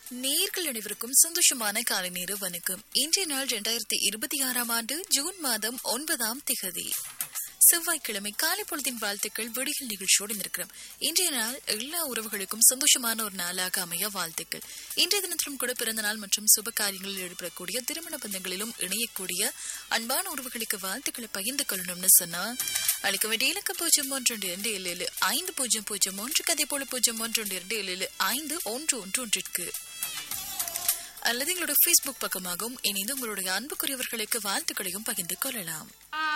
நேர்கள் அனைவருக்கும் சந்தோஷமான காலை நேர வணக்கம் இன்றைய நாள் இரண்டாயிரத்தி இருபத்தி ஆறாம் ஆண்டு ஜூன் மாதம் ஒன்பதாம் திகதி செவ்வாய்க்கிழமை காலை பொழுதின் வாழ்த்துக்கள் விடிகள் நிகழ்ச்சியோடு இருக்கிறோம் இன்றைய நாள் எல்லா உறவுகளுக்கும் சந்தோஷமான ஒரு நாளாக அமைய வாழ்த்துக்கள் இன்றைய தினத்திலும் கூட பிறந்த நாள் மற்றும் சுப காரியங்களில் ஈடுபடக்கூடிய திருமண பந்தங்களிலும் இணையக்கூடிய அன்பான உறவுகளுக்கு வாழ்த்துக்களை பகிர்ந்து கொள்ளணும்னு சொன்னா அளிக்க வேண்டிய இலக்க பூஜ்ஜியம் ஒன்று ஒன்று இரண்டு ஏழு ஏழு ஐந்து பூஜ்ஜியம் பூஜ்ஜியம் ஒன்று கதை போல பூஜ்ஜியம் ஒன்று ஒன்று இரண்டு ஏழு ஏழு ஐந்து ஒன்று ஒன்று ஒன்றிற்கு அல்லது எங்களோட ஃபேஸ்புக் பக்கமாகவும் இணைந்து உங்களுடைய அன்புக்குரியவர்களுக்கு வாழ்த்துக்களையும் பகிர்ந்து கொள்ளலாம்